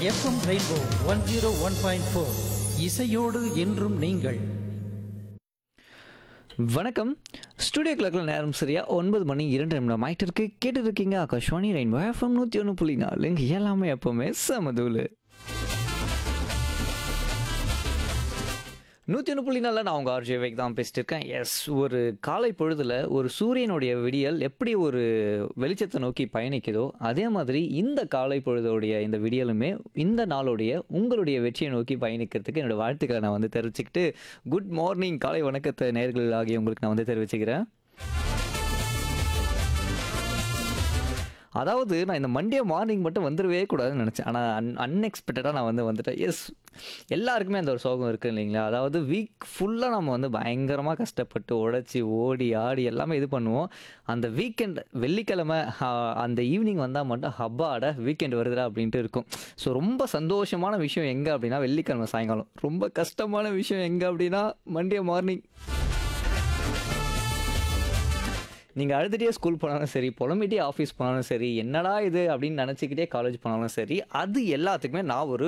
FM rainbow one zero one point four இசையோடு என்றும் நீங்கள் வணக்கம் ஸ்டுடியோ கிளக்கில் நேரம் சரியா ஒன்பது மணி இரண்டு நிமிடம் ஆயிட்டு இருக்கு கேட்டு இருக்கீங்க ஆகாஷ்வாணி ரெயின்போ எஃப்எம் நூற்றி ஒன்று புள்ளி நாலு இங்கே எல்லாமே எப்போவுமே சமதூள் நூற்றி ஒன்று புள்ளி நாலில் நான் உங்கள் ஆர்ஜே வேக் தான் பேசிட்டு இருக்கேன் எஸ் ஒரு காலை பொழுதில் ஒரு சூரியனுடைய விடியல் எப்படி ஒரு வெளிச்சத்தை நோக்கி பயணிக்குதோ அதே மாதிரி இந்த காலை பொழுதோடைய இந்த விடியலுமே இந்த நாளுடைய உங்களுடைய வெற்றியை நோக்கி பயணிக்கிறதுக்கு என்னோட வாழ்த்துக்களை நான் வந்து தெரிவிச்சுக்கிட்டு குட் மார்னிங் காலை வணக்கத்தை நேர்கள் ஆகிய உங்களுக்கு நான் வந்து தெரிவிச்சுக்கிறேன் அதாவது நான் இந்த மண்டே மார்னிங் மட்டும் வந்துடவே கூடாதுன்னு நினச்சேன் ஆனால் அன் அன்எக்ஸ்பெக்டடாக நான் வந்து வந்துட்டேன் எஸ் எல்லாருக்குமே அந்த ஒரு சோகம் இருக்குது இல்லைங்களா அதாவது வீக் ஃபுல்லாக நம்ம வந்து பயங்கரமாக கஷ்டப்பட்டு உழைச்சி ஓடி ஆடி எல்லாமே இது பண்ணுவோம் அந்த வீக்கெண்ட் வெள்ளிக்கிழமை ஆ, அந்த ஈவினிங் வந்தால் மட்டும் ஹப்பாட வீக்கெண்ட் வருதுடா அப்படின்ட்டு இருக்கும் ஸோ ரொம்ப சந்தோஷமான விஷயம் எங்கே அப்படின்னா வெள்ளிக்கிழமை சாயங்காலம் ரொம்ப கஷ்டமான விஷயம் எங்கே அப்படின்னா மண்டே மார்னிங் நீங்கள் அழுதுகிட்டே ஸ்கூல் போனாலும் சரி புலம்பிட்டே ஆஃபீஸ் போனாலும் சரி என்னடா இது அப்படின்னு நினச்சிக்கிட்டே காலேஜ் போனாலும் சரி அது எல்லாத்துக்குமே நான் ஒரு